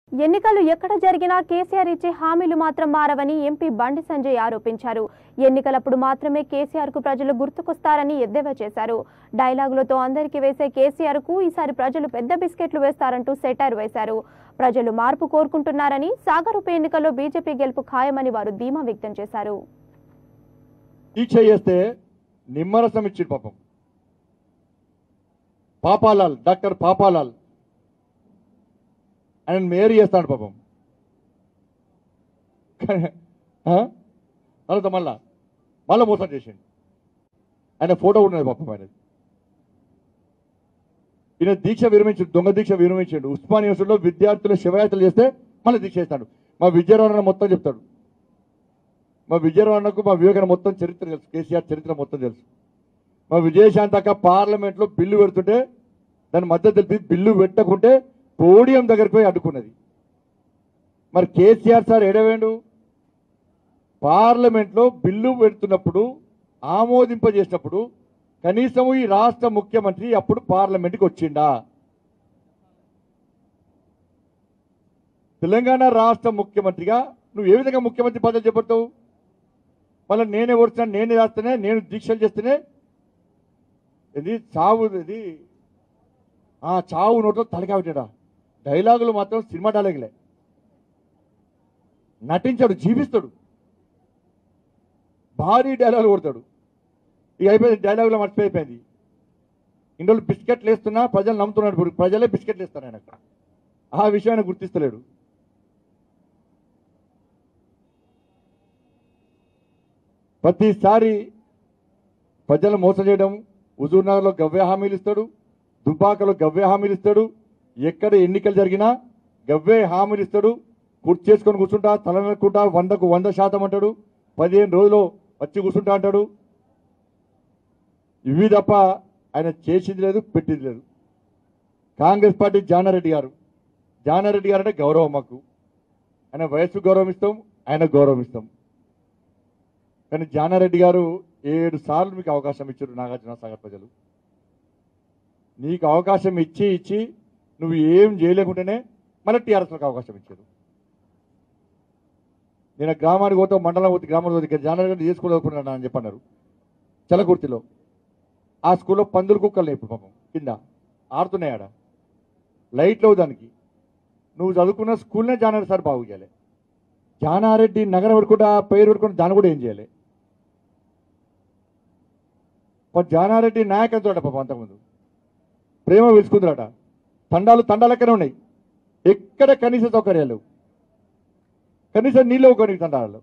ఎన్నికలు ఎక్కడ జరిగినా కేసీఆర్ ఇచ్చే హామీలు మాత్రం మారవని ఎంపీ బండి సంజయ్ ఆరోపించారు ఎన్నికలప్పుడు మాత్రమే కేసీఆర్ కు ప్రజలు గుర్తుకొస్తారని ఎద్దేవా చేశారు డైలాగులతో అందరికీ వేసే కేసీఆర్ కు ఈసారి ప్రజలు పెద్ద బిస్కెట్లు వేస్తారంటూ సెటైర్ వేశారు ప్రజలు మార్పు కోరుకుంటున్నారని సాగర్ ఉప ఎన్నికల్లో బీజేపీ గెలుపు ఖాయమని వారు ధీమా వ్యక్తం చేశారు దీక్ష చేస్తే నిమ్మరసం ఇచ్చిండు పాపం పాపాలాల్ డాక్టర్ పాపాలాల్ ఆయన మేరీ చేస్తాడు పాపం ఆ? తర్వాత మళ్ళా మళ్ళా మోసం చేసిండు ఆయన ఫోటో ఉన్నది పాపం ఆయన ఈయన దీక్ష విరమించాడు దొంగ దీక్ష విరమించాడు ఉస్మాన్ యూనివర్సిటీలో విద్యార్థులు శివయాత్రలు చేస్తే మళ్ళీ దీక్ష చేస్తాడు మా విద్యారమణ మొత్తం చెప్తాడు మా విజయవాడకు మా వివేకానంద మొత్తం చరిత్ర తెలుసు కేసీఆర్ చరిత్ర మొత్తం తెలుసు మా విజయశాంతి అక్క పార్లమెంట్లో బిల్లు పెడుతుంటే దాని మద్దతు తెలిపి బిల్లు పెట్టకుంటే పోడియం దగ్గరికి పోయి అడ్డుకున్నది మరి కేసీఆర్ సార్ ఏడవేండు పార్లమెంట్లో బిల్లు పెడుతున్నప్పుడు ఆమోదింపజేసినప్పుడు కనీసం ఈ రాష్ట్ర ముఖ్యమంత్రి అప్పుడు పార్లమెంట్కి వచ్చిండా తెలంగాణ రాష్ట్ర ముఖ్యమంత్రిగా నువ్వు ఏ విధంగా ముఖ్యమంత్రి పదవి చేపడతావు మళ్ళీ నేనే ఓడుతున్నా నేనే రాస్తేనే నేను దీక్షలు చేస్తేనే ఇది చావు ఇది ఆ చావు నోట్లో తలకావిటాడా డైలాగులు మాత్రం సినిమా డైలాగులే నటించాడు జీవిస్తాడు భారీ డైలాగులు కొడతాడు ఇక అయిపోయింది డైలాగులో మర్చిపోయిపోయింది ఇన్ని రోజులు బిస్కెట్లు వేస్తున్నా ప్రజలు నమ్ముతున్నాడు ఇప్పుడు ప్రజలే బిస్కెట్లు ఇస్తారు ఆయన ఆ విషయాన్ని గుర్తిస్తలేడు ప్రతిసారి ప్రజలు మోసం చేయడం హుజూర్నగర్లో గవ్య హామీలు ఇస్తాడు దుబ్బాకలో గవ్య హామీలు ఇస్తాడు ఎక్కడ ఎన్నికలు జరిగినా గవ్వే హామీలు ఇస్తాడు కుర్చీ చేసుకొని కూర్చుంటా తలనెక్కుంటా వందకు వంద శాతం అంటాడు పదిహేను రోజులు వచ్చి కూర్చుంటా అంటాడు ఇవి తప్ప ఆయన చేసింది లేదు పెట్టింది లేదు కాంగ్రెస్ పార్టీ జానారెడ్డి గారు జానారెడ్డి గారు అంటే గౌరవం మాకు ఆయన వయస్సు గౌరవం ఇస్తాం ఆయన గౌరవం ఇస్తాం కానీ జానారెడ్డి గారు ఏడు సార్లు మీకు అవకాశం ఇచ్చారు నాగార్జున సాగర్ ప్రజలు నీకు అవకాశం ఇచ్చి ఇచ్చి నువ్వు ఏం చేయలేకుండానే మళ్ళీ టీఆర్ఎస్లకు అవకాశం ఇచ్చారు నేను గ్రామానికి పోతే మండలం పోతే గ్రామానికి పోతే ఇక్కడ జానారెడ్డి గారు చేసుకోలేకపోయినా అని చెప్పన్నారు చలకుర్తిలో ఆ స్కూల్లో పందులు కుక్కలు ఇప్పుడు పాపం కింద ఆడుతున్నాయి ఆడ లైట్లు దానికి నువ్వు చదువుకున్న స్కూల్నే జానారెడ్డి సార్ బాగు చేయాలి జానారెడ్డి నగరం పెట్టుకుంటా పేరు పెట్టుకుంటే దాన్ని కూడా ఏం చేయాలి పాపం జానారెడ్డి నాయకత్వం పాపం అంతకుముందు ప్రేమ పిలుచుకుందరట తండాలు తండాలక్కనే ఉన్నాయి ఎక్కడ కనీస సౌకర్యాలు లేవు. కనీసం నీళ్ళు కొన్ని తండాలలో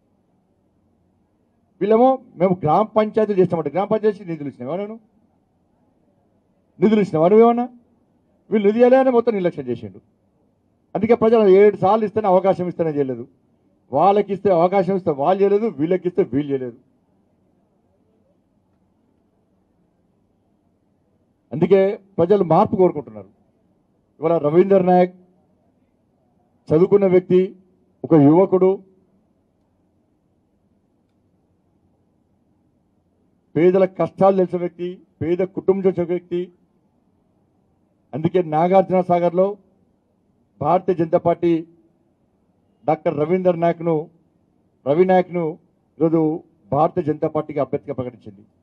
వీళ్ళేమో మేము గ్రామ పంచాయతీలు చేస్తామంటే గ్రామ పంచాయతీ నిధులు ఇచ్చినావా నేను నిధులు ఇచ్చినావా నువ్వేమన్నా వీళ్ళు నిధి ఇవ్వలేదని మొత్తం నిర్లక్ష్యం చేసిండు అందుకే ప్రజలు ఏడు సార్లు ఇస్తేనే అవకాశం ఇస్తేనే చేయలేదు వాళ్ళకి ఇస్తే అవకాశం ఇస్తే వాళ్ళు చేయలేదు వీళ్ళకి ఇస్తే వీళ్ళు చేయలేదు అందుకే ప్రజలు మార్పు కోరుకుంటున్నారు ఇవాళ రవీందర్ నాయక్ చదువుకున్న వ్యక్తి ఒక యువకుడు పేదల కష్టాలు తెలిసిన వ్యక్తి పేద కుటుంబం వచ్చిన వ్యక్తి అందుకే నాగార్జున సాగర్లో భారతీయ జనతా పార్టీ డాక్టర్ రవీందర్ నాయక్ను రవి నాయక్ను ఈరోజు భారతీయ జనతా పార్టీకి అభ్యర్థిగా ప్రకటించింది